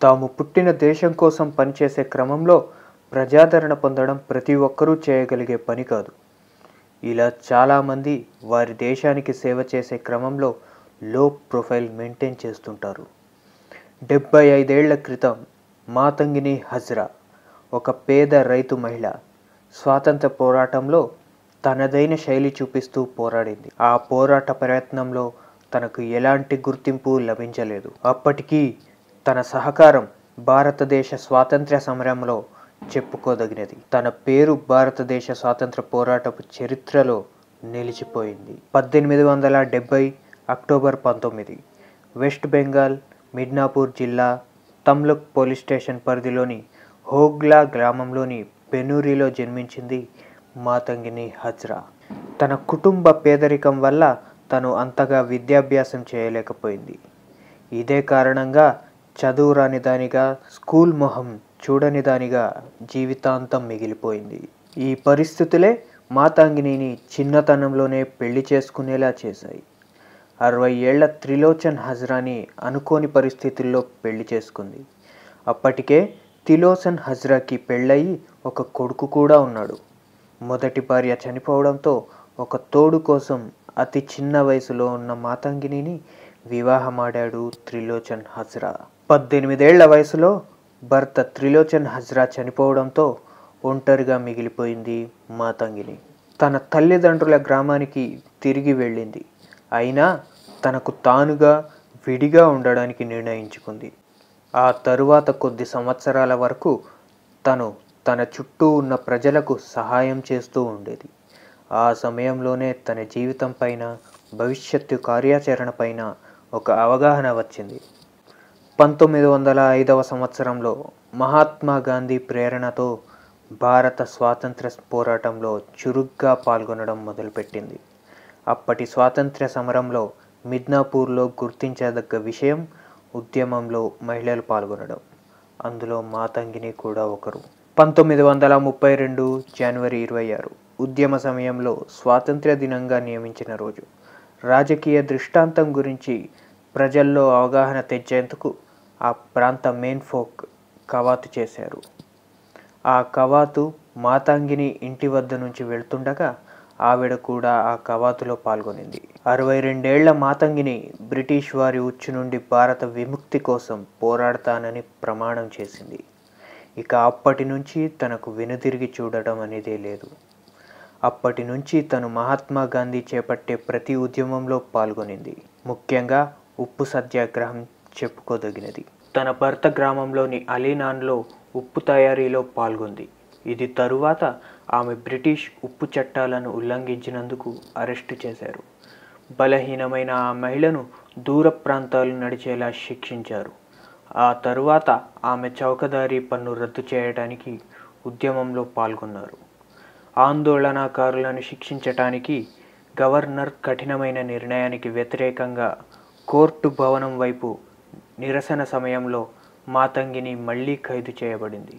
తాము పుట్టిన దేశం కోసం పనిచేసే క్రమంలో ప్రజాదరణ పొందడం ప్రతి ఒక్కరూ చేయగలిగే పని కాదు ఇలా చాలామంది వారి దేశానికి సేవ చేసే క్రమంలో లో ప్రొఫైల్ మెయింటైన్ చేస్తుంటారు డెబ్బై ఐదేళ్ల క్రితం మాతంగిని హజ్రా ఒక పేద రైతు మహిళ స్వాతంత్ర పోరాటంలో తనదైన శైలి చూపిస్తూ పోరాడింది ఆ పోరాట ప్రయత్నంలో తనకు ఎలాంటి గుర్తింపు లభించలేదు అప్పటికీ తన సహకారం భారతదేశ స్వాతంత్ర్య సమరంలో చెప్పుకోదగినది తన పేరు భారతదేశ స్వాతంత్ర పోరాటపు చరిత్రలో నిలిచిపోయింది పద్దెనిమిది వందల డెబ్బై అక్టోబర్ పంతొమ్మిది వెస్ట్ బెంగాల్ మిడ్నాపూర్ జిల్లా తమ్లుక్ పోలీస్ స్టేషన్ పరిధిలోని హోగ్లా గ్రామంలోని పెనూరిలో జన్మించింది మాతంగిని హజ్రా తన కుటుంబ పేదరికం వల్ల తను అంతగా విద్యాభ్యాసం చేయలేకపోయింది ఇదే కారణంగా చదువు రాని దానిగా స్కూల్ మొహం చూడని దానిగా జీవితాంతం మిగిలిపోయింది ఈ పరిస్థితులే మాతాంగినిని చిన్నతనంలోనే పెళ్లి చేసుకునేలా చేశాయి అరవై ఏళ్ల త్రిలోచన్ హజ్రాని అనుకోని పరిస్థితుల్లో పెళ్లి చేసుకుంది అప్పటికే తిలోచన్ హజ్రాకి పెళ్ళయి ఒక కొడుకు కూడా ఉన్నాడు మొదటి భార్య చనిపోవడంతో ఒక తోడు కోసం అతి చిన్న వయసులో ఉన్న మాతంగినిని వివాహమాడాడు త్రిలోచన్ హజ్రా పద్దెనిమిదేళ్ల వయసులో భర్త త్రిలోచన్ హజ్రా చనిపోవడంతో ఒంటరిగా మిగిలిపోయింది మాతంగిని తన తల్లిదండ్రుల గ్రామానికి తిరిగి వెళ్ళింది అయినా తనకు తానుగా విడిగా ఉండడానికి నిర్ణయించుకుంది ఆ తరువాత కొద్ది సంవత్సరాల వరకు తను తన చుట్టూ ఉన్న ప్రజలకు సహాయం చేస్తూ ఉండేది ఆ సమయంలోనే తన జీవితం పైన భవిష్యత్తు కార్యాచరణ పైన ఒక అవగాహన వచ్చింది పంతొమ్మిది వందల ఐదవ సంవత్సరంలో మహాత్మా గాంధీ ప్రేరణతో భారత స్వాతంత్ర పోరాటంలో చురుగ్గా పాల్గొనడం మొదలుపెట్టింది అప్పటి స్వాతంత్ర్య సమరంలో మిడ్నాపూర్లో గుర్తించదగ్గ విషయం ఉద్యమంలో మహిళలు పాల్గొనడం అందులో మాతంగిని కూడా ఒకరు పంతొమ్మిది వందల ముప్పై రెండు జనవరి ఇరవై ఆరు ఉద్యమ సమయంలో స్వాతంత్ర్య దినంగా నియమించిన రోజు రాజకీయ దృష్టాంతం గురించి ప్రజల్లో అవగాహన తెచ్చేందుకు ఆ ప్రాంత మెయిన్ ఫోక్ కవాతు చేశారు ఆ కవాతు మాతాంగిని ఇంటి వద్ద నుంచి వెళ్తుండగా ఆవిడ కూడా ఆ కవాతులో పాల్గొనింది అరవై రెండేళ్ల మాతంగిని బ్రిటిష్ వారి ఉచ్చు నుండి భారత విముక్తి కోసం పోరాడతానని ప్రమాణం చేసింది ఇక అప్పటి నుంచి తనకు వెనుదిరిగి చూడడం అనేదే లేదు అప్పటి నుంచి తను మహాత్మా గాంధీ చేపట్టే ప్రతి ఉద్యమంలో పాల్గొనింది ముఖ్యంగా ఉప్పు సత్యాగ్రహం చెప్పుకోదగినది తన భర్త గ్రామంలోని అలీనాన్లో ఉప్పు తయారీలో పాల్గొంది ఇది తరువాత ఆమె బ్రిటిష్ ఉప్పు చట్టాలను ఉల్లంఘించినందుకు అరెస్టు చేశారు బలహీనమైన ఆ మహిళను దూర ప్రాంతాలు నడిచేలా శిక్షించారు ఆ తరువాత ఆమె చౌకదారీ పన్ను రద్దు చేయడానికి ఉద్యమంలో పాల్గొన్నారు ఆందోళనకారులను శిక్షించటానికి గవర్నర్ కఠినమైన నిర్ణయానికి వ్యతిరేకంగా కోర్టు భవనం వైపు నిరసన సమయంలో మాతంగిని మళ్ళీ ఖైదు చేయబడింది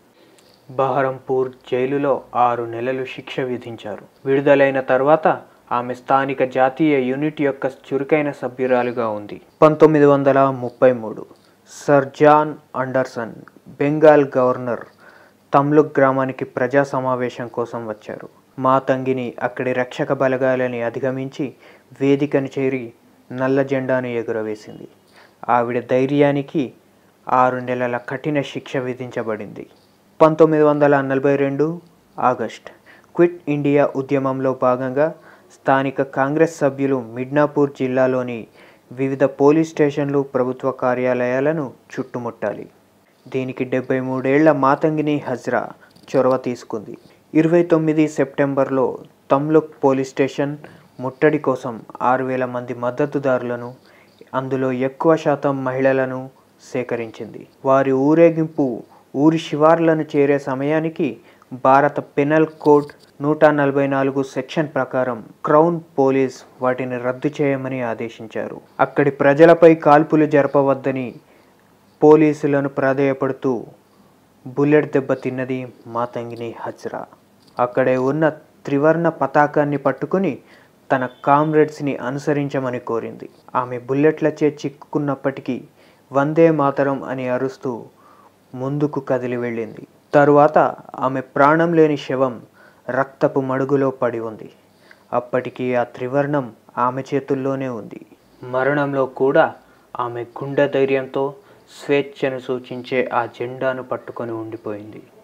బహరంపూర్ జైలులో ఆరు నెలలు శిక్ష విధించారు విడుదలైన తర్వాత ఆమె స్థానిక జాతీయ యూనిట్ యొక్క చురుకైన సభ్యురాలుగా ఉంది పంతొమ్మిది వందల ముప్పై మూడు sir John Anderson Bengal governor Tamluk గ్రామానికి ప్రజా సమావేశం కోసం వచ్చారు మాతంగిని అక్కడి రక్షక బలగాలని అధిగమించి వేదికను చేరి నల్ల జెండాను ఎగురవేసింది ఆవిడ ధైర్యానికి ఆరు నెలల కఠిన శిక్ష విధించబడింది పంతొమ్మిది వందల నలభై రెండు ఆగస్ట్ క్విట్ ఇండియా ఉద్యమంలో భాగంగా స్థానిక కాంగ్రెస్ సభ్యులు మిడ్నాపూర్ జిల్లాలోని వివిధ పోలీస్ స్టేషన్లు ప్రభుత్వ కార్యాలయాలను చుట్టుముట్టాలి దీనికి డెబ్బై మూడేళ్ల మాతంగిని హజ్రా చొరవ తీసుకుంది ఇరవై తొమ్మిది సెప్టెంబర్లో తమ్లుక్ పోలీస్ స్టేషన్ ముట్టడి కోసం ఆరు వేల మంది మద్దతుదారులను అందులో ఎక్కువ శాతం మహిళలను సేకరించింది వారి ఊరేగింపు ఊరి శివార్లను చేరే సమయానికి భారత పెనల్ కోడ్ నూట నలభై నాలుగు సెక్షన్ ప్రకారం క్రౌన్ పోలీస్ వాటిని రద్దు చేయమని ఆదేశించారు అక్కడి ప్రజలపై కాల్పులు జరపవద్దని పోలీసులను ప్రాధేయపడుతూ బుల్లెట్ దెబ్బ తిన్నది మాతంగిని హజ్రా అక్కడే ఉన్న త్రివర్ణ పతాకాన్ని పట్టుకుని తన కామ్రేడ్స్ని అనుసరించమని కోరింది ఆమె బుల్లెట్లచే చిక్కుకున్నప్పటికీ వందే మాతరం అని అరుస్తూ ముందుకు కదిలి వెళ్ళింది తరువాత ఆమె ప్రాణం లేని శవం రక్తపు మడుగులో పడి ఉంది అప్పటికి ఆ త్రివర్ణం ఆమె చేతుల్లోనే ఉంది మరణంలో కూడా ఆమె గుండె ధైర్యంతో స్వేచ్ఛను సూచించే ఆ జెండాను పట్టుకొని ఉండిపోయింది